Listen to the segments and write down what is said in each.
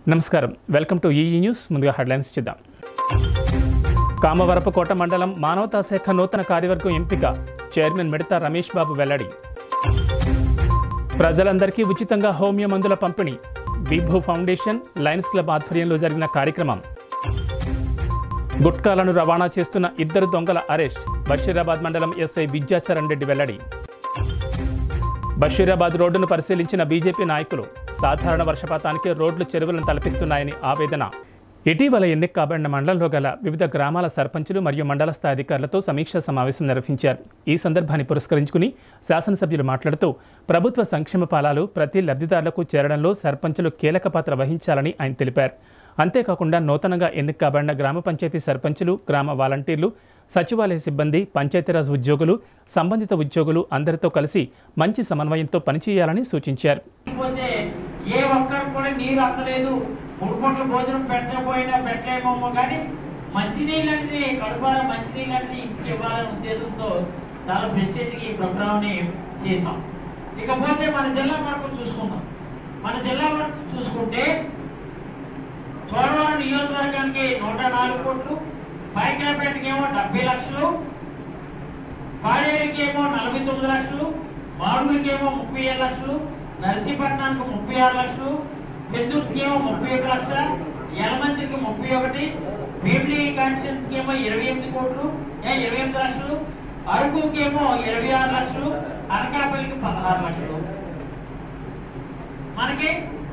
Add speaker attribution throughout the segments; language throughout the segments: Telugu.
Speaker 1: నమస్కారం వెల్కమ్ టు ఈఈ న్యూస్ ముందుగా హెడ్లైన్స్ చూద్దాం కామవరపుకోట మండలం మానవతా శాఖ నూతన కార్యవర్గం ఎంపిక చైర్మన్ మిడతా రమేష్ బాబు వెల్లడి ప్రజలందరికీ ఉచితంగా హోమియో మందుల పంపిణీ విభూ ఫౌండేషన్ లయన్స్ క్లబ్ ఆధ్వర్యంలో జరిగిన కార్యక్రమం గుట్కాలను రవాణా చేస్తున్న ఇద్దరు దొంగల అరెస్ట్ బషీరాబాద్ మండలం ఎస్ఐ విద్యాచరణ్ రెడ్డి వెల్లడి బషీరాబాద్ రోడ్డును పరిశీలించిన బీజేపీ నాయకులు సాధారణ వర్షపాతానికి రోడ్లు చెరువులను తలపిస్తున్నాయని ఆవేదన ఇటీవల ఎన్నిక కాబడిన మండలంలో గల వివిధ గ్రామాల సర్పంచులు మరియు మండల స్థాయి అధికారులతో సమీక్షా సమావేశం నిర్వహించారు ఈ సందర్భాన్ని పురస్కరించుకుని శాసనసభ్యులు మాట్లాడుతూ ప్రభుత్వ సంక్షేమ ఫలాలు ప్రతి లబ్ధిదారులకు చేరడంలో సర్పంచులు కీలక పాత్ర వహించాలని ఆయన తెలిపారు అంతేకాకుండా నూతనంగా ఎన్నిక కాబడిన గ్రామ పంచాయతీ సర్పంచులు గ్రామ వాలంటీర్లు సచివాలయ సిబ్బంది పంచాయతీరాజ్ ఉద్యోగులు సంబంధిత ఉద్యోగులు అందరితో కలిసి మంచి సమన్వయంతో పనిచేయాలని సూచించారు
Speaker 2: పోతే ఏ ఒక్కరు కూడా నీరు అందలేదు మూడు పూట్ల భోజనం పెట్టకపోయినా పెట్టలేమో కానీ మంచినీళ్ళు అనేది కడుపార మంచినీళ్ళు అనేది ఇంటికి ఇవ్వాలనే ఉద్దేశంతో చాలా ప్రెస్టేజ్గా ఈ ప్రోగ్రామ్ని చేసాం ఇకపోతే మన జిల్లా వరకు చూసుకుందాం మన జిల్లా వరకు చూసుకుంటే చోడవరం నియోజకవర్గానికి నూట నాలుగు కోట్లు పైకిలపేటకి ఏమో డెబ్బై లక్షలు పాడేరుకి ఏమో నలభై తొమ్మిది లక్షలు మాడుగులకి ఏమో ముప్పై ఏడు లక్షలు నరసీపట్నానికి ముప్పై ఆరు లక్షలు పెద్దుర్తికి ఏమో ముప్పై ఒక లక్ష యలమంచికి ముప్పై ఒకటి భీమిలి కాన్స్టిట్యూన్సీకి ఏమో ఇరవై ఎనిమిది కోట్లు ఏ ఇరవై ఎనిమిది లక్షలు అరకుకి ఏమో ఇరవై ఆరు లక్షలు అనకాపల్లికి పదహారు లక్షలు మనకి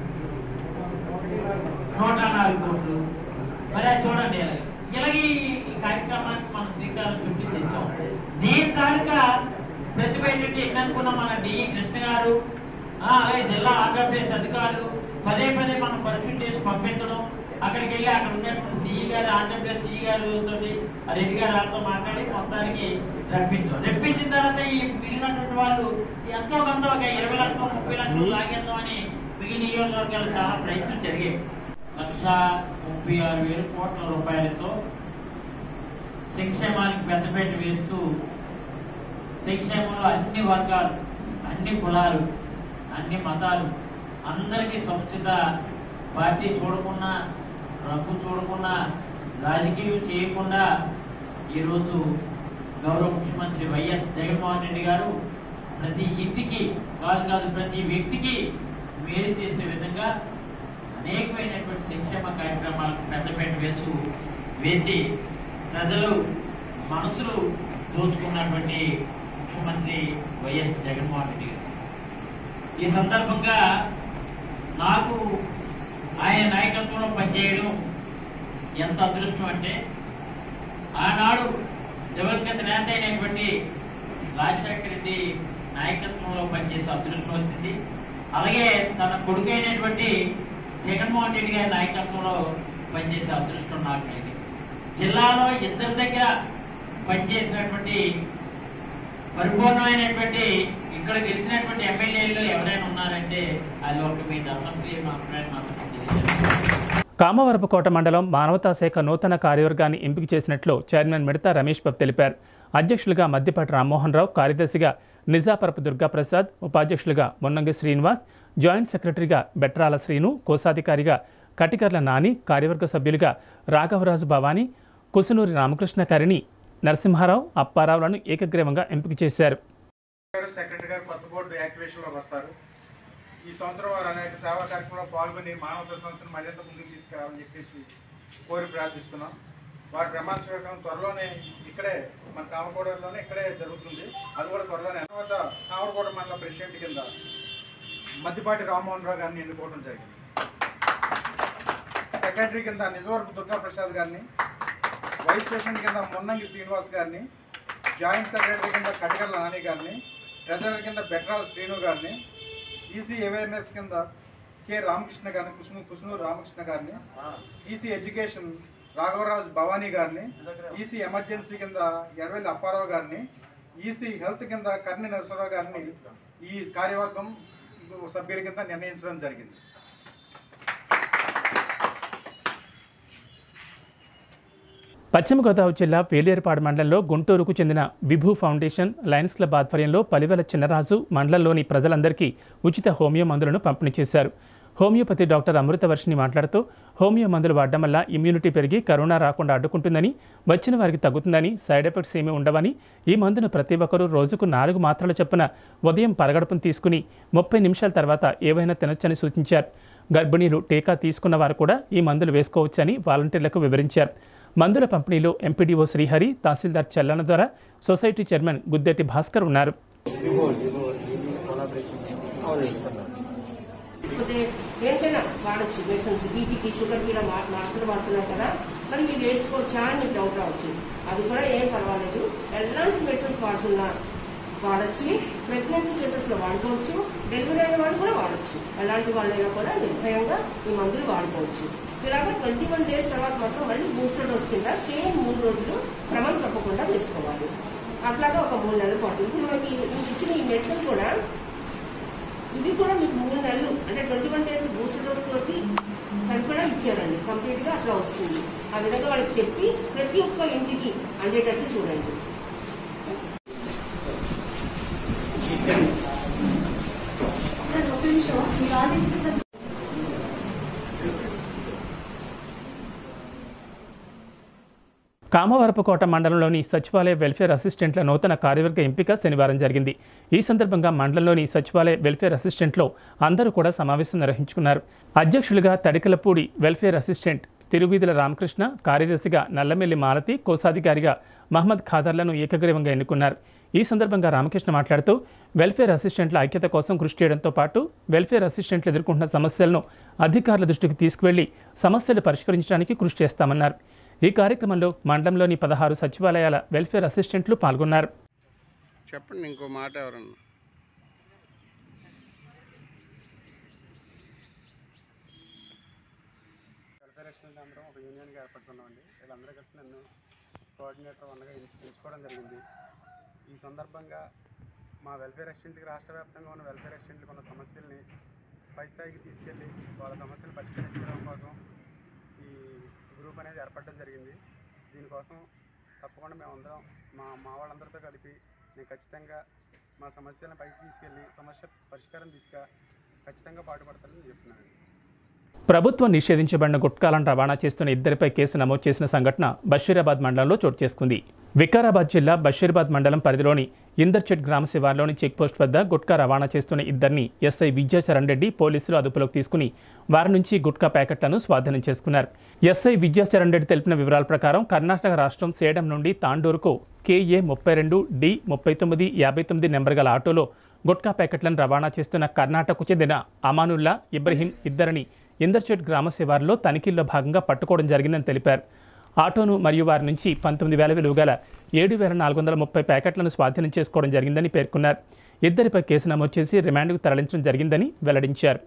Speaker 2: నూట నాలుగు కోట్లు మరి అది చూడండి ఇలాగే ఇలాగే ఈ- ఈ కార్యక్రమానికి మనం శ్రీకారం చుట్టి తెచ్చాం దీని తాలూకా ప్రతిభ ఏంటంటే ఎన్ని అనుకున్న మన డిఈ కృష్ణ గారు ఆ, అలాగే జిల్లా ఆంధ్రప్రదేశ్ అధికారులు పదే పదే మనం పరిశీలన చేసి పంపించడం అక్కడికి వెళ్ళి అక్కడ ఉన్నటువంటి సిఈ గారు ఆంధ్రప్రదేశ్ సిఈ గారు తోటి ఆ రెడ్డి గారు వాళ్ళతో మాట్లాడి మొత్తానికి రప్పించాం రప్పించిన తర్వాత ఈ మిగిలినటువంటి వాళ్ళు ఎంతో కొంత ఒక ఇరవై లక్షలు ముప్పై లక్షలు లాగేద్దాం అని మిగిలిన నియోజకవర్గాలు చాలా ప్రయత్నం జరిగాయి లక్ష ముప్పై ఆరు వేల కోట్ల రూపాయలతో సంక్షేమానికి పెద్దపేట వేస్తూ సంక్షేమంలో అన్ని వర్గాలు అన్ని కులాలు అన్ని మతాలు అందరికీ సముచిత పార్టీ చూడకుండా రంగు చూడకుండా రాజకీయం చేయకుండా ఈరోజు గౌరవ ముఖ్యమంత్రి వైఎస్ జగన్మోహన్ రెడ్డి గారు ప్రతి ఇంటికి కాదు కాదు ప్రతి వ్యక్తికి మేలు చేసే విధంగా అనేకమైనటువంటి సంక్షేమ కార్యక్రమాలకు పెద్దపేట వేసు వేసి ప్రజలు మనసులు దోచుకున్నటువంటి ముఖ్యమంత్రి వైఎస్ జగన్మోహన్ రెడ్డి గారు ఈ సందర్భంగా నాకు ఆయన నాయకత్వంలో పనిచేయడం ఎంత అదృష్టం అంటే ఆనాడు దివంగత నేత అయినటువంటి రాజశేఖర రెడ్డి నాయకత్వంలో పనిచేసే అదృష్టం వచ్చింది అలాగే తన కొడుకు అయినటువంటి జగన్మోహన్ రెడ్డి గారి నాయకత్వంలో పనిచేసే అదృష్టం నాకు కలిగింది జిల్లాలో ఇద్దరి దగ్గర పనిచేసినటువంటి పరిపూర్ణమైనటువంటి ఇక్కడ గెలిచినటువంటి ఎమ్మెల్యేలు ఎవరైనా ఉన్నారంటే అది ఒక మీ ధర్మశ్రీ మాత్రమే మాత్రం తెలియజేస్తాను
Speaker 1: కామవరపుకోట మండలం మానవతా శాఖ నూతన కార్యవర్గాన్ని ఎంపిక చేసినట్లు చైర్మన్ మిడతా రమేష్ బాబు తెలిపారు అధ్యక్షులుగా మద్దిపాటి రామ్మోహన్ రావు కార్యదర్శిగా నిజాపరపు దుర్గాప్రసాద్ ఉపాధ్యక్షులుగా మున్నంగి శ్రీనివాస్ జాయింట్ సెక్రటరీగా బెట్రాల శ్రీను కోశాధికారిగా కటికర్ల నాని కార్యవర్గ సభ్యులుగా రాఘవరాజు భవానీ కుసునూరి రామకృష్ణకారిణి నరసింహారావు అప్పారావులను ఏకగ్రీవంగా ఎంపిక చేశారు
Speaker 3: గారు సెక్రటరీ గారు కొత్త బోర్డు యాక్టివేషన్లోకి వస్తారు ఈ సంవత్సరం వారు అనేక సేవా కార్యక్రమంలో పాల్గొని మానవతా సంస్థను మరింత ముందుకు తీసుకురావాలని చెప్పేసి కోరి ప్రార్థిస్తున్నాం వారి ప్రమాణ స్వీకారం త్వరలోనే ఇక్కడే మన కామకోడలోనే ఇక్కడే జరుగుతుంది అది కూడా త్వరలోనే తర్వాత కామరకోట మండల ప్రెసిడెంట్ కింద మద్దిపాటి రామ్మోహన్ రావు గారిని ఎన్నుకోవడం జరిగింది సెక్రటరీ కింద నిజవరపు దుర్గా ప్రసాద్ గారిని వైస్ ప్రెసిడెంట్ కింద మున్నంగి శ్రీనివాస్ గారిని జాయింట్ సెక్రటరీ కింద కటికల నాని గారిని ట్రెజరర్ కింద బెట్రాల శ్రీను గారిని ఈసీ అవేర్నెస్ కింద కె రామకృష్ణ గారిని కుసుము కుసునూరు రామకృష్ణ గారిని ఈసీ ఎడ్యుకేషన్ రాఘవరాజు భవానీ గారిని ఈసీ ఎమర్జెన్సీ కింద ఎర్వెల్లి అప్పారావు గారిని ఈసీ హెల్త్ కింద కర్ణి నరసరావు గారిని ఈ కార్యవర్గం సభ్యుల కింద నిర్ణయించడం జరిగింది
Speaker 1: పశ్చిమ గోదావరి జిల్లా వేలేరుపాడు మండలంలో గుంటూరుకు చెందిన విభూ ఫౌండేషన్ లయన్స్ క్లబ్ ఆధ్వర్యంలో పలివెల చిన్నరాజు మండలంలోని ప్రజలందరికీ ఉచిత హోమియో మందులను పంపిణీ చేశారు హోమియోపతి డాక్టర్ అమృతవర్షిని మాట్లాడుతూ హోమియో మందులు వాడడం వల్ల ఇమ్యూనిటీ పెరిగి కరోనా రాకుండా అడ్డుకుంటుందని వచ్చిన వారికి తగ్గుతుందని సైడ్ ఎఫెక్ట్స్ ఏమీ ఉండవని ఈ మందును ప్రతి ఒక్కరూ రోజుకు నాలుగు మాత్రల చొప్పున ఉదయం పరగడుపును తీసుకుని ముప్పై నిమిషాల తర్వాత ఏవైనా తినొచ్చని సూచించారు గర్భిణీలు టీకా తీసుకున్న వారు కూడా ఈ మందులు వేసుకోవచ్చని వాలంటీర్లకు వివరించారు మందుల పంపిణీలో ఎంపీడీఓ శ్రీహరి తహసీల్దార్ చెల్లన ద్వారా సొసైటీ చైర్మన్ గుద్దెట్టి భాస్కర్ ఉన్నారు
Speaker 4: లేకపోతే దేనికైనా వాడచ్చు మెడిసిన్స్ బీపీకి షుగర్కి ఇలా మా- మాత్రలు వాడుతున్నాం కదా మరి మీరు వేసుకోవచ్చా అని మీకు డౌట్ రావచ్చు అది కూడా ఏం పర్వాలేదు ఎలాంటి మెడిసిన్స్ వాడుతున్నా వాడచ్చు ప్రెగ్నెన్సీ కేసెస్ లో వాడుకోవచ్చు డెలివరీ అయిన వాళ్ళు కూడా వాడచ్చు ఎలాంటి వాళ్ళైనా కూడా నిర్భయంగా ఈ మందులు వాడుకోవచ్చు ఇలాగ ట్వంటీ వన్ డేస్ తర్వాత మాత్రం మళ్ళీ బూస్టర్ డోస్ కింద సేమ్ మూడు రోజులు క్రమం తప్పకుండా వేసుకోవాలి అట్లాగా ఒక మూడు నెలల పాటు ఇప్పుడు మనకి మీకు ఇచ్చిన ఈ మెడిసిన్ కూడా ఇది కూడా మీకు మూడు నెలలు అంటే twenty one days booster dose తోటి సరిపడా ఇచ్చారండి కంప్లీట్ గా అట్లా వస్తుంది ఆ విధంగా వాళ్ళకి చెప్పి ప్రతి ఒక్క ఇంటికి అందేటట్టు చూడండి
Speaker 1: కామవరపుకోట మండలంలోని సచివాలయ వెల్ఫేర్ అసిస్టెంట్ల నూతన కార్యవర్గ ఎంపిక శనివారం జరిగింది ఈ సందర్భంగా మండలంలోని సచివాలయ వెల్ఫేర్ అసిస్టెంట్లు అందరూ కూడా సమావేశం నిర్వహించుకున్నారు అధ్యక్షులుగా తడికలపూడి వెల్ఫేర్ అసిస్టెంట్ తిరువీధుల రామకృష్ణ కార్యదర్శిగా నల్లమెల్లి మాలతి కోశాధికారిగా మహమ్మద్ ఖాదర్లను ఏకగ్రీవంగా ఎన్నుకున్నారు ఈ సందర్భంగా రామకృష్ణ మాట్లాడుతూ వెల్ఫేర్ అసిస్టెంట్ల ఐక్యత కోసం కృషి చేయడంతో పాటు వెల్ఫేర్ అసిస్టెంట్లు ఎదుర్కొంటున్న సమస్యలను అధికారుల దృష్టికి తీసుకువెళ్లి సమస్యలు పరిష్కరించడానికి కృషి చేస్తామన్నారు ఈ కార్యక్రమంలో మండలంలోని పదహారు సచివాలయాల వెల్ఫేర్ అసిస్టెంట్లు పాల్గొన్నారు
Speaker 5: చెప్పండి ఇంకో మాట ఎవరన్నా
Speaker 6: వెల్ఫేర్ అసిస్టెంట్ అందరం ఒక యూనియన్గా ఏర్పడుకున్నామండి వీళ్ళందరూ కలిసి నన్ను కోఆర్డినేటర్ వన్గా ఎంచు ఎంచుకోవడం జరిగింది ఈ సందర్భంగా మా వెల్ఫేర్ అసిస్టెంట్కి రాష్ట్ర వ్యాప్తంగా ఉన్న వెల్ఫేర్ అసిస్టెంట్లకు ఉన్న సమస్యల్ని పై స్థాయికి తీసుకెళ్ళి వాళ్ళ సమస్యలు పరిష్కరించడం కోసం ఈ గ్రూప్ అనేది ఏర్పడడం జరిగింది దీనికోసం తప్పకుండా మేమందరం మా మా వాళ్ళందరితో కలిపి నేను ఖచ్చితంగా మా సమస్యలను పైకి తీసుకెళ్ళి సమస్య పరిష్కారం తీసుక ఖచ్చితంగా పాటుపడతానని చెప్తున్నానండి
Speaker 1: ప్రభుత్వం నిషేధించబడిన గుట్కాలను రవాణా చేస్తున్న ఇద్దరిపై కేసు నమోదు చేసిన సంఘటన బషీరాబాద్ మండలంలో చోటు చేసుకుంది వికారాబాద్ జిల్లా బషీరాబాద్ మండలం పరిధిలోని ఇందర్చెట్ గ్రామ శివార్లోని చెక్పోస్ట్ వద్ద గుట్కా రవాణా చేస్తున్న ఇద్దరిని ఎస్ఐ విద్యాచరణ్ రెడ్డి పోలీసులు అదుపులోకి తీసుకుని వారి నుంచి గుట్కా ప్యాకెట్లను స్వాధీనం చేసుకున్నారు ఎస్ఐ విద్యాచరణ్ రెడ్డి తెలిపిన వివరాల ప్రకారం కర్ణాటక రాష్ట్రం సేడం నుండి తాండూరుకు కేఏ ముప్పై రెండు డి ముప్పై తొమ్మిది యాభై తొమ్మిది నెంబర్ గల ఆటోలో గుట్కా ప్యాకెట్లను రవాణా చేస్తున్న కర్ణాటకకు చెందిన అమానుల్లా ఇబ్రహీం ఇద్దరిని ఇందర్చెట్ గ్రామ శివారులో తనిఖీల్లో భాగంగా పట్టుకోవడం జరిగిందని తెలిపారు ఆటోను మరియు వారి నుంచి పంతొమ్మిది వేల విలువ గల ఏడు వేల నాలుగు వందల ముప్పై ప్యాకెట్లను స్వాధీనం చేసుకోవడం జరిగిందని పేర్కొన్నారు ఇద్దరిపై కేసు నమోదు చేసి రిమాండ్కు తరలించడం జరిగిందని వెల్లడించారు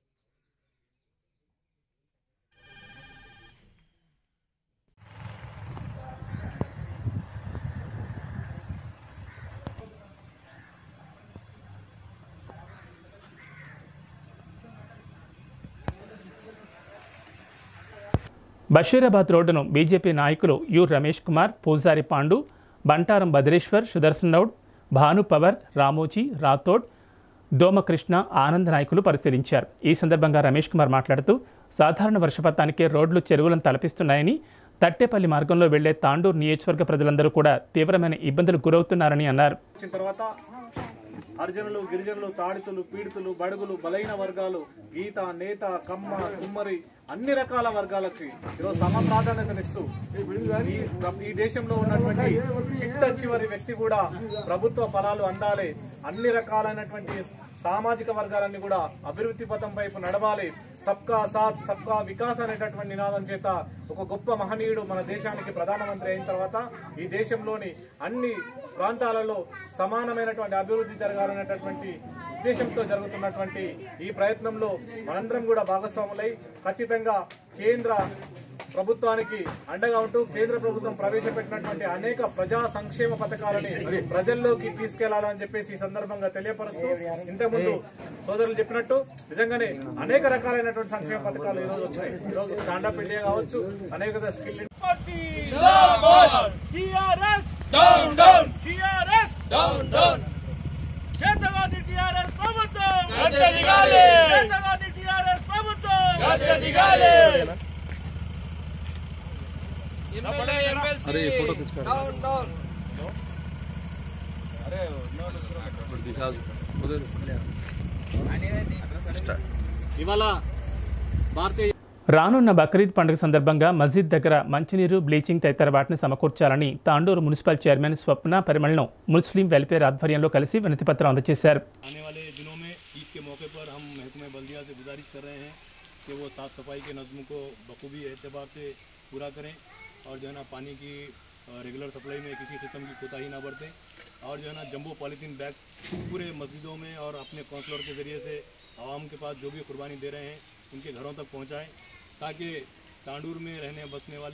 Speaker 1: బషీరాబాద్ రోడ్డును బీజేపీ నాయకులు యు రమేష్ కుమార్ పూజారి పాండు బంటారం బద్రేశ్వర్ సుదర్శన్ రౌడ్ భాను పవర్ రామోజీ రాథోడ్ దోమకృష్ణ ఆనంద్ నాయకులు పరిశీలించారు ఈ సందర్భంగా రమేష్ కుమార్ మాట్లాడుతూ సాధారణ వర్షపాతానికే రోడ్లు చెరువులను తలపిస్తున్నాయని తట్టేపల్లి మార్గంలో వెళ్లే తాండూరు నియోజకవర్గ ప్రజలందరూ కూడా తీవ్రమైన ఇబ్బందులకు గురవుతున్నారని అన్నారు
Speaker 7: వచ్చిన తర్వాత హరిజనులు గిరిజనులు తాడితులు పీడితులు బడుగులు బలైన వర్గాలు గీత నేత కమ్మ కుమ్మరి అన్ని రకాల వర్గాలకి ఈరోజు సమ ప్రాధాన్యతనిస్తూ ఈ ఈ దేశంలో ఉన్నటువంటి చిట్ట చివరి వ్యక్తి కూడా ప్రభుత్వ ఫలాలు అందాలి అన్ని రకాలైనటువంటి సామాజిక వర్గాలన్నీ కూడా అభివృద్ధి పథం వైపు నడవాలి సబ్కా సాత్ సబ్కా వికాస్ అనేటటువంటి నినాదం చేత ఒక గొప్ప మహనీయుడు మన దేశానికి ప్రధానమంత్రి అయిన తర్వాత ఈ దేశంలోని అన్ని ప్రాంతాలలో సమానమైనటువంటి అభివృద్ధి జరగాలనేటటువంటి ఉద్దేశంతో జరుగుతున్నటువంటి ఈ ప్రయత్నంలో మనందరం కూడా భాగస్వాములై ఖచ్చితంగా కేంద్ర ప్రభుత్వానికి అండగా ఉంటూ కేంద్ర ప్రభుత్వం ప్రవేశపెట్టినటువంటి అనేక ప్రజా సంక్షేమ పథకాలని ప్రజల్లోకి తీసుకెళ్లాలని చెప్పేసి ఈ సందర్భంగా తెలియపరుస్తూ ఇంతకుముందు సోదరులు చెప్పినట్టు నిజంగానే అనేక రకాలైనటువంటి సంక్షేమ పథకాలు ఈ రోజు వచ్చినాయి ఈ రోజు స్టాండప్ ఇండియా కావచ్చు అనేక skill
Speaker 8: TRS down down TRS down down చేతగాని టిఆర్ఎస్ ప్రభుత్వం చేతగాని టిఆర్ఎస్ ప్రభుత్వం రాజ్య దిగాలి అరే ఫోటో డౌన్ డౌన్
Speaker 7: ఇవాళ భారతీయ
Speaker 1: రానున్న బక్రీద్ పండుగ సందర్భంగా మస్జిద్ దగ్గర మంచినీరు బ్లీచింగ్ తదితర వాటిని సమకూర్చాలని తాండూరు మున్సిపల్ చైర్మన్ స్వప్న పరిమళను ముస్లిం వెల్ఫేర్ ఆధ్వర్యంలో కలిసి వినతిపత్రం అందజేశారు
Speaker 9: आने वाले दिनों में ईद के मौके पर हम महकमे बल्दिया से गुजारिश कर रहे हैं कि वो साफ़ सफाई के नज़म को बखूबी एतबार से पूरा करें और जो है ना पानी की रेगुलर सप्लाई में किसी किस्म की कोताही ना बरतें और जो है ना जंबो पॉलीथीन बैग्स पूरे मस्जिदों में और अपने काउंसलर के ज़रिए से आवाम के पास जो भी कुर्बानी दे रहे हैं उनके घरों तक पहुँचाएँ ताकि तांडूर में रहने बसने वाले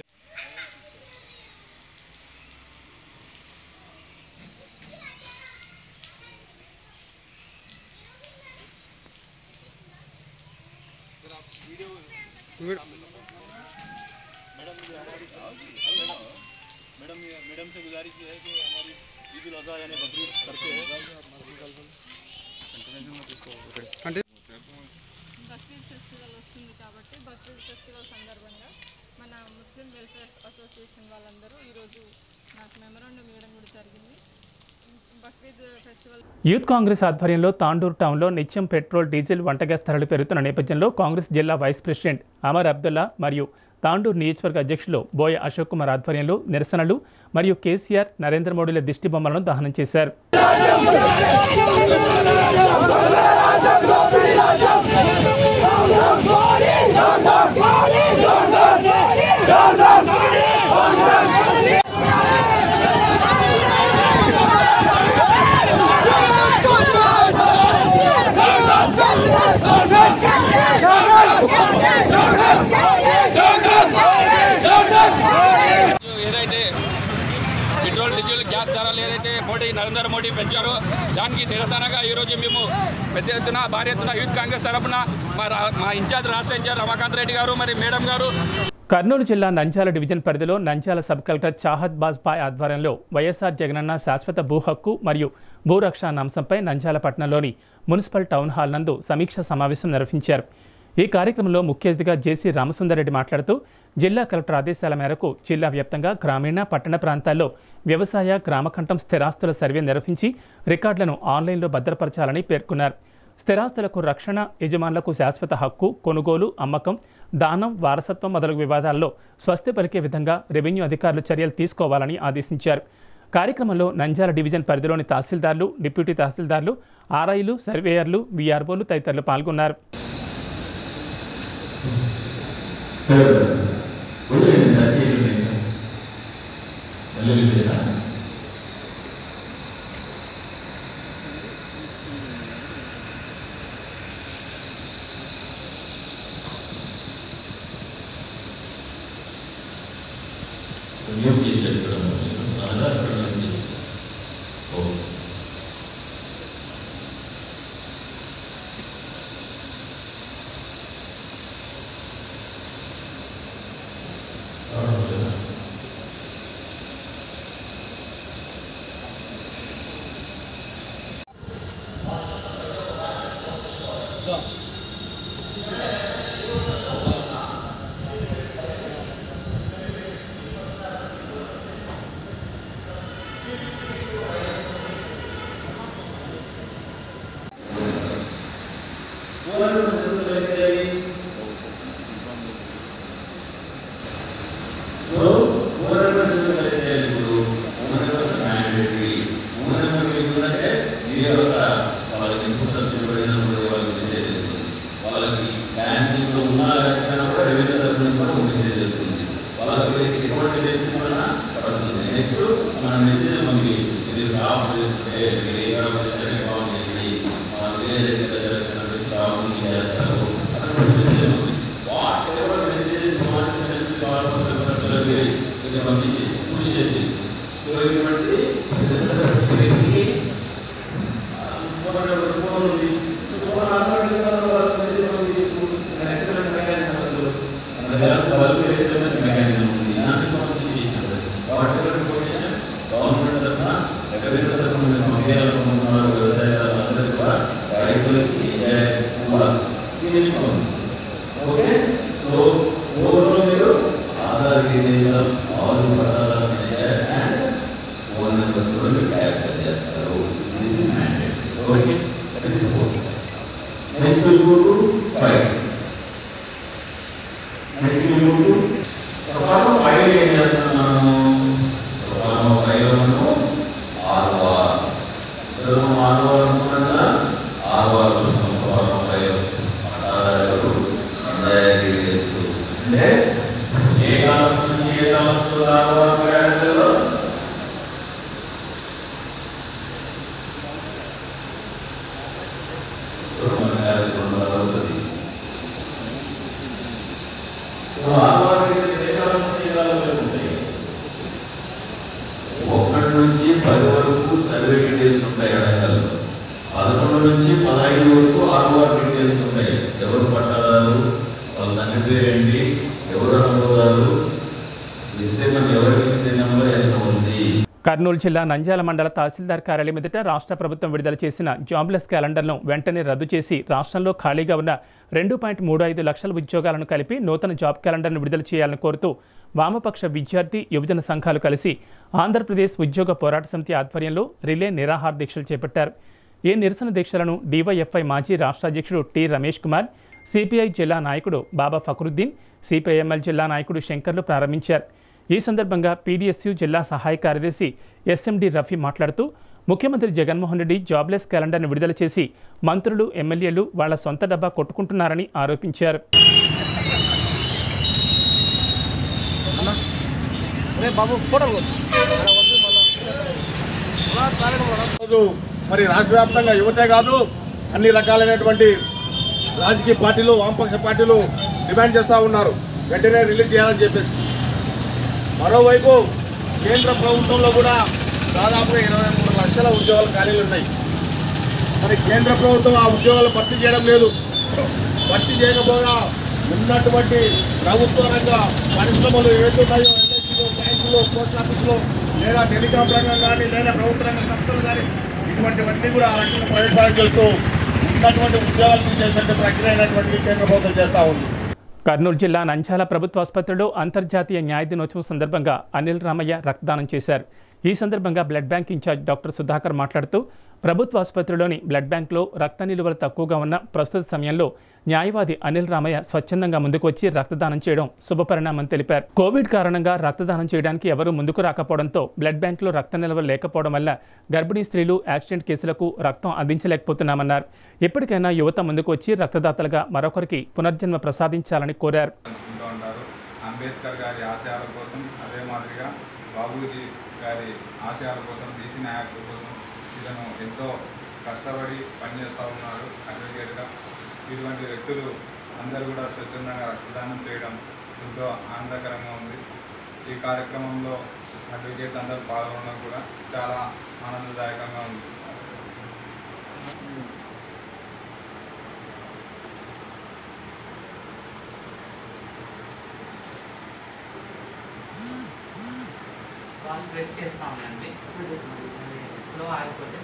Speaker 9: मैडम ये मैडम से गुजारिश ये है कि हमारी ईद उल अजहा यानी बकरीद करते हैं
Speaker 10: బక్రీద్ ఫెస్టివల్ వస్తుంది కాబట్టి బక్రీద్ ఫెస్టివల్ సందర్భంగా మన ముస్లిం వెల్ఫేర్ అసోసియేషన్ వాళ్ళందరూ ఈరోజు నాకు మెమరాండం ఇవ్వడం కూడా జరిగింది బక్రీద్ ఫెస్టివల్
Speaker 1: యూత్ కాంగ్రెస్ ఆధ్వర్యంలో తాండూరు టౌన్లో నిత్యం పెట్రోల్ డీజిల్ వంట గ్యాస్ ధరలు పెరుగుతున్న నేపథ్యంలో కాంగ్రెస్ జిల్లా వైస్ ప్రెసిడెంట్ అమర్ అబ్దుల్లా మరియు తాండూరు నియోజకవర్గ అధ్యక్షులు బోయ అశోక్ కుమార్ ఆధ్వర్యంలో నిరసనలు మరియు కేసీఆర్ నరేంద్ర మోడీల దిష్టి బొమ్మలను దహనం చేశారు
Speaker 8: ఏదైతే పెట్రోల్ డీజిల్ గ్యాస్ ధరలు ఏదైతే మోడీ నరేంద్ర మోడీ పెంచారో దానికి నిరసనగా ఈరోజు మేము పెద్ద ఎత్తున భారీ ఎత్తున యూత్ కాంగ్రెస్ తరఫున మా రా- మా ఇన్ఛార్జ్ రాష్ట్ర ఇన్ఛార్జ్ రమాకాంత్ రెడ్డి గారు మరి మేడం గారు
Speaker 1: కర్నూలు జిల్లా నంద్యాల డివిజన్ పరిధిలో నంద్యాల సబ్ కలెక్టర్ చాహద్ బాజ్పాయ్ ఆధ్వర్యంలో వైఎస్ఆర్ జగనన్న శాశ్వత భూ హక్కు మరియు భూరక్ష అన్న అంశంపై నంద్యాల పట్టణంలోని మున్సిపల్ టౌన్ హాల్ నందు సమీక్ష సమావేశం నిర్వహించారు ఈ కార్యక్రమంలో ముఖ్య అతిథిగా జేసీ రామసుందరెడ్డి మాట్లాడుతూ జిల్లా కలెక్టర్ ఆదేశాల మేరకు జిల్లా వ్యాప్తంగా గ్రామీణ పట్టణ ప్రాంతాల్లో వ్యవసాయ గ్రామకంఠం స్థిరాస్తుల సర్వే నిర్వహించి రికార్డులను ఆన్లైన్లో భద్రపరచాలని పేర్కొన్నారు స్థిరాస్తులకు రక్షణ యజమానులకు శాశ్వత హక్కు కొనుగోలు అమ్మకం దానం వారసత్వం మొదలగు వివాదాల్లో స్వస్తి పలికే విధంగా రెవెన్యూ అధికారులు చర్యలు తీసుకోవాలని ఆదేశించారు కార్యక్రమంలో నంద్యాల డివిజన్ పరిధిలోని తహసీల్దార్లు డిప్యూటీ తహసీల్దార్లు ఆర్ఐలు సర్వేయర్లు వీఆర్ఓలు తదితరులు పాల్గొన్నారు
Speaker 11: okay all the patalas in there and phone numbers కూడా మీరు క్యాప్చర్ చేస్తారు this is mandate okay that is four next will go to five next will go to ప్రకారం ఫైవ్ ఏం చేస్తున్నాను ప్రకారం ఫైవ్ మనము ఆర్వార్ మనం ఆర్వార్ అనుకున్నా ఆర్వార్ ప్రకారం ఫైవ్ పటాలు అందరికీ తెలుసు అంటే ఏ కాలం నుంచి ఏ కాలం ఆర్వార్ ప్రయాణంలో అవుతుంది ఒకటి నుంచి పది వరకు సర్వే డీటెయిల్స్ ఉంటాయి అడగాలి పదకొండు నుంచి పదహైదు వరకు ఆర్ఓఆర్ డీటెయిల్స్ ఉంటాయి ఎవరు పట్టాదారు వాళ్ళ తండ్రి పేరేంటి ఎవరు అనుభవాలు విస్తీర్ణం ఎవరి విస్తీర్ణంలో ఎంత ఉంది
Speaker 1: కర్నూలు జిల్లా నంద్యాల మండల తహసీల్దార్ కార్యాలయం ఎదుట రాష్ట్ర ప్రభుత్వం విడుదల చేసిన జాబ్లెస్ క్యాలెండర్ను వెంటనే రద్దు చేసి రాష్ట్రంలో ఖాళీగా ఉన్న రెండు పాయింట్ మూడు ఐదు లక్షల ఉద్యోగాలను కలిపి నూతన జాబ్ క్యాలెండర్ను విడుదల చేయాలని కోరుతూ వామపక్ష విద్యార్థి యువజన సంఘాలు కలిసి ఆంధ్రప్రదేశ్ ఉద్యోగ పోరాట సమితి ఆధ్వర్యంలో రిలే నిరాహార దీక్షలు చేపట్టారు ఈ నిరసన దీక్షలను డీవైఎఫ్ఐ మాజీ రాష్ట్ర అధ్యక్షుడు టి రమేష్ కుమార్ సిపిఐ జిల్లా నాయకుడు బాబా ఫక్రుద్దీన్ సిపిఐఎంఎల్ జిల్లా నాయకుడు శంకర్లు ప్రారంభించారు ఈ సందర్భంగా పీడీఎస్యు జిల్లా సహాయ కార్యదర్శి ఎస్ఎండి రఫీ మాట్లాడుతూ ముఖ్యమంత్రి జగన్మోహన్ రెడ్డి జాబ్లెస్ క్యాలెండర్ను విడుదల చేసి మంత్రులు ఎమ్మెల్యేలు వాళ్ల సొంత డబ్బా కొట్టుకుంటున్నారని ఆరోపించారు
Speaker 6: బాబు ఫోటో రోజు మరి రాష్ట్ర వ్యాప్తంగా యువతే కాదు అన్ని రకాలైనటువంటి రాజకీయ పార్టీలు వామపక్ష పార్టీలు డిమాండ్ చేస్తూ ఉన్నారు వెంటనే రిలీజ్ చేయాలని చెప్పేసి మరోవైపు కేంద్ర ప్రభుత్వంలో కూడా దాదాపుగా ఇరవై మూడు లక్షల ఉద్యోగాలు ఖాళీలు ఉన్నాయి మరి కేంద్ర ప్రభుత్వం ఆ ఉద్యోగాలు భర్తీ చేయడం లేదు భర్తీ చేయకపోగా ఉన్నటువంటి ప్రభుత్వ రంగ పరిశ్రమలు ఏవైతే ఉన్నాయో ఎల్ఐసిలో బ్యాంకులో పోస్ట్ ఆఫీసులో లేదా టెలికాం రంగం కానీ లేదా ప్రభుత్వ రంగ సంస్థలు కానీ ఇటువంటివన్నీ కూడా ఆ రకంగా ప్రైవేట్ పరం చేస్తూ ఉన్నటువంటి ఉద్యోగాలు తీసేసే ప్రక్రియ అయినటువంటి కేంద్ర ప్రభుత్వం చేస్తూ ఉంది
Speaker 1: కర్నూలు జిల్లా నంద్యాల ప్రభుత్వ ఆసుపత్రిలో అంతర్జాతీయ న్యాయ దినోత్సవం సందర్భంగా అనిల్ రామయ్య రక్తదానం చేశారు ఈ సందర్భంగా blood bank in charge doctor Sudhakar మాట్లాడుతూ ప్రభుత్వ ఆసుపత్రిలోని బ్లడ్ బ్యాంక్లో రక్త నిలువలు తక్కువగా ఉన్న ప్రస్తుత సమయంలో న్యాయవాది అనిల్ రామయ్య స్వచ్ఛందంగా ముందుకు వచ్చి రక్తదానం చేయడం శుభపరిణామం తెలిపారు కోవిడ్ కారణంగా రక్తదానం చేయడానికి ఎవరూ ముందుకు రాకపోవడంతో బ్లడ్ బ్యాంకులో రక్త నిల్వలు లేకపోవడం వల్ల గర్భిణీ స్త్రీలు యాక్సిడెంట్ కేసులకు రక్తం అందించలేకపోతున్నామన్నారు ఎప్పటికైనా యువత ముందుకు వచ్చి రక్తదాతలుగా మరొకరికి పునర్జన్మ ప్రసాదించాలని కోరారు
Speaker 12: చేసుకుంటూ ఉంటారు అంబేద్కర్ గారి ఆశయాల కోసం అదే మాదిరిగా బాబూజీ గారి ఆశయాల కోసం బీసీ నాయకుల కోసం ఇతను ఎంతో కష్టపడి పనిచేస్తూ ఉన్నారు అడ్వకేట్గా ఇటువంటి వ్యక్తులు అందరూ కూడా స్వచ్ఛందంగా రక్తదానం చేయడం ఎంతో ఆనందకరంగా ఉంది ఈ కార్యక్రమంలో అడ్వకేట్ అందరూ పాల్గొనడం కూడా చాలా ఆనందదాయకంగా ఉంది
Speaker 13: వాళ్ళు ప్రెస్ చేస్తా ఉండండి ఫ్లో ఆగిపోతే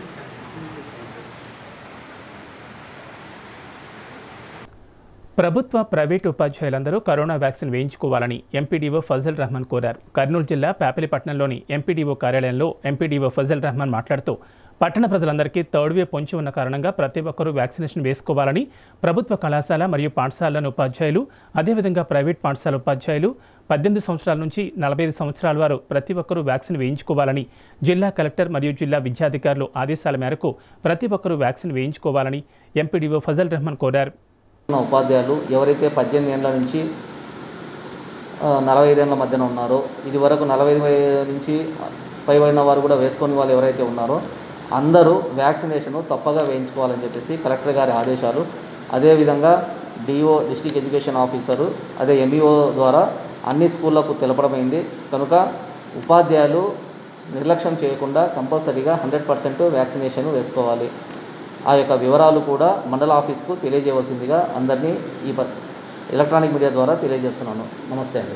Speaker 1: ప్రభుత్వ ప్రైవేటు ఉపాధ్యాయులందరూ కరోనా వ్యాక్సిన్ వేయించుకోవాలని ఎంపీడీఓ ఫజల్ రహమాన్ కోరారు కర్నూలు జిల్లా పేపలిపట్నంలోని ఎంపీడీఓ కార్యాలయంలో ఎంపీడీఓ ఫజల్ రహమాన్ మాట్లాడుతూ పట్టణ ప్రజలందరికీ థర్డ్ వేవ్ పొంచి ఉన్న కారణంగా ప్రతి ఒక్కరూ వ్యాక్సినేషన్ వేసుకోవాలని ప్రభుత్వ కళాశాల మరియు పాఠశాలలోని ఉపాధ్యాయులు అదేవిధంగా ప్రైవేట్ పాఠశాల ఉపాధ్యాయులు పద్దెనిమిది సంవత్సరాల నుంచి నలభై ఐదు సంవత్సరాల వారు ప్రతి ఒక్కరూ వ్యాక్సిన్ వేయించుకోవాలని జిల్లా కలెక్టర్ మరియు జిల్లా విద్యాధికారులు ఆదేశాల మేరకు ప్రతి ఒక్కరూ వ్యాక్సిన్ వేయించుకోవాలని ఎంపీడీఓ ఫజల్ రహమాన్ కోరారు
Speaker 14: ఉన్న ఉపాధ్యాయులు ఎవరైతే పద్దెనిమిది ఏళ్ళ నుంచి ఆ, నలభై ఐదేళ్ల మధ్యన ఉన్నారో ఇది వరకు నలభై ఐదు నుంచి పైబడిన వారు కూడా వేసుకొని వాళ్ళు ఎవరైతే ఉన్నారో అందరూ వ్యాక్సినేషన్ తప్పగా వేయించుకోవాలని చెప్పేసి కలెక్టర్ గారి ఆదేశాలు అదేవిధంగా డిఓ డిస్టిక్ ఎడ్యుకేషన్ ఆఫీసరు అదే ఎంఈఓ ద్వారా అన్ని స్కూళ్లకు తెలపడమైంది కనుక ఉపాధ్యాయులు నిర్లక్ష్యం చేయకుండా కంపల్సరీగా హండ్రెడ్ పర్సెంట్ వ్యాక్సినేషన్ వేసుకోవాలి ఆ యొక్క వివరాలు కూడా మండల ఆఫీస్కు తెలియజేయవలసిందిగా అందరినీ ఈ ప ఎలక్ట్రానిక్ మీడియా ద్వారా తెలియజేస్తున్నాను నమస్తే అండి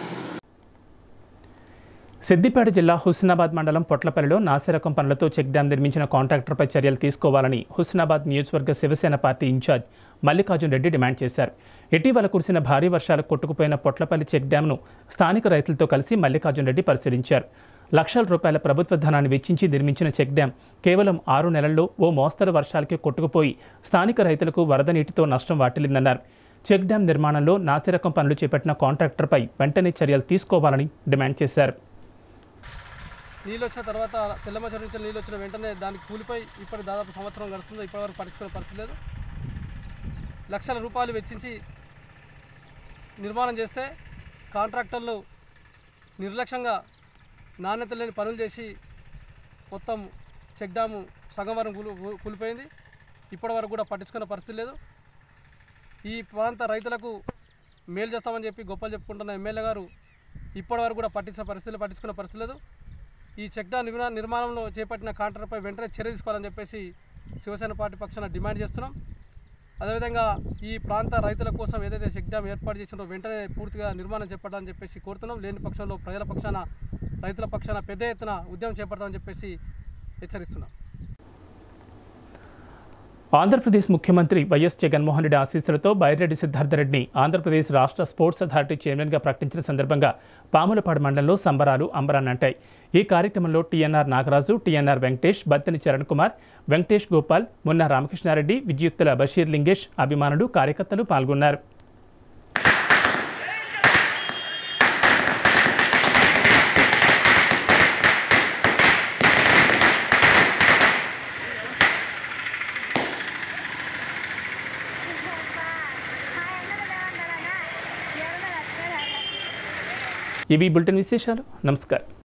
Speaker 1: సిద్దిపేట జిల్లా హుస్నాబాద్ మండలం పొట్లపల్లిలో నాసిరకం పనులతో చెక్ డ్యాం నిర్మించిన కాంట్రాక్టర్పై చర్యలు తీసుకోవాలని హుస్నాబాద్ నియోజకవర్గ Shiv Sena party in charge Mallikarjun Reddy demand చేశారు ఇటీవల కురిసిన భారీ వర్షాలకు కొట్టుకుపోయిన పొట్లపల్లి చెక్ డ్యాంను స్థానిక రైతులతో కలిసి మల్లికార్జున్ రెడ్డి పరిశీలించారు లక్షల రూపాయల ప్రభుత్వ ధనాన్ని వెచ్చించి నిర్మించిన చెక్ డ్యాం కేవలం ఆరు నెలల్లో ఓ మోస్తరు వర్షాలకి కొట్టుకుపోయి స్థానిక రైతులకు వరద నీటితో నష్టం వాటిల్లిందన్నారు చెక్ డ్యాం నిర్మాణంలో నాసిరకం పనులు చేపట్టిన కాంట్రాక్టర్పై వెంటనే చర్యలు తీసుకోవాలని డిమాండ్ చేశారు
Speaker 15: నీళ్ళు వచ్చిన తర్వాత తెల్లమచ్చ నుంచి నీళ్ళు వచ్చిన వెంటనే దానికి కూలిపోయి ఇప్పటి దాదాపు సంవత్సరం గడుస్తుంది ఇప్పటివరకు పట్టించుకునే పరిస్థితి లేదు లక్షల రూపాయలు వెచ్చించి నిర్మాణం చేస్తే కాంట్రాక్టర్లు నిర్లక్ష్యంగా నాణ్యత లేని పనులు చేసి మొత్తం చెక్ డ్యాము సగం వరకు కూలి కూలిపోయింది ఇప్పటివరకు కూడా పట్టించుకునే పరిస్థితి లేదు ఈ ప్రాంత రైతులకు మేలు చేస్తామని చెప్పి గొప్పలు చెప్పుకుంటున్న ఎమ్మెల్యే గారు ఇప్పటివరకు కూడా పట్టించిన పరిస్థితులు పట్టించుకునే పరిస్థితి లేదు ఈ చెక్ డ్యాం నిర్మా నిర్మాణంలో చేపట్టిన కాంట్రాక్టర్పై వెంటనే చర్య తీసుకోవాలని చెప్పేసి శివసేన పార్టీ పక్షాన డిమాండ్ చేస్తున్నాం అదేవిధంగా ఈ ప్రాంత రైతుల కోసం ఏదైతే చెక్ డ్యాం ఏర్పాటు చేసిందో వెంటనే పూర్తిగా నిర్మాణం చేపట్టాలని చెప్పేసి కోరుతున్నాం లేని పక్షంలో ప్రజల పక్షాన రైతుల పక్షాన పెద్ద ఎత్తున ఉద్యమం చేపడతామని చెప్పేసి హెచ్చరిస్తున్నాం
Speaker 1: ఆంధ్రప్రదేశ్ ముఖ్యమంత్రి వైఎస్ జగన్మోహన్ రెడ్డి ఆశీస్సులతో బైరెడ్డి సిద్ధార్థరెడ్డిని ఆంధ్రప్రదేశ్ రాష్ట్ర స్పోర్ట్స్ అథారిటీ చైర్మన్గా ప్రకటించిన సందర్భంగా పాములపాడు మండలంలో సంబరాలు అంబరాన్నంటాయి ఈ కార్యక్రమంలో టీఎన్ఆర్ నాగరాజు టీఎన్ఆర్ వెంకటేష్ బత్తెని చరణ్ కుమార్ వెంకటేష్ గోపాల్ మున్న రామకృష్ణారెడ్డి విద్యుత్తుల బషీర్ లింగేష్ అభిమానులు కార్యకర్తలు పాల్గొన్నారు ఇవి బులెటిన్ విశేషాలు నమస్కారం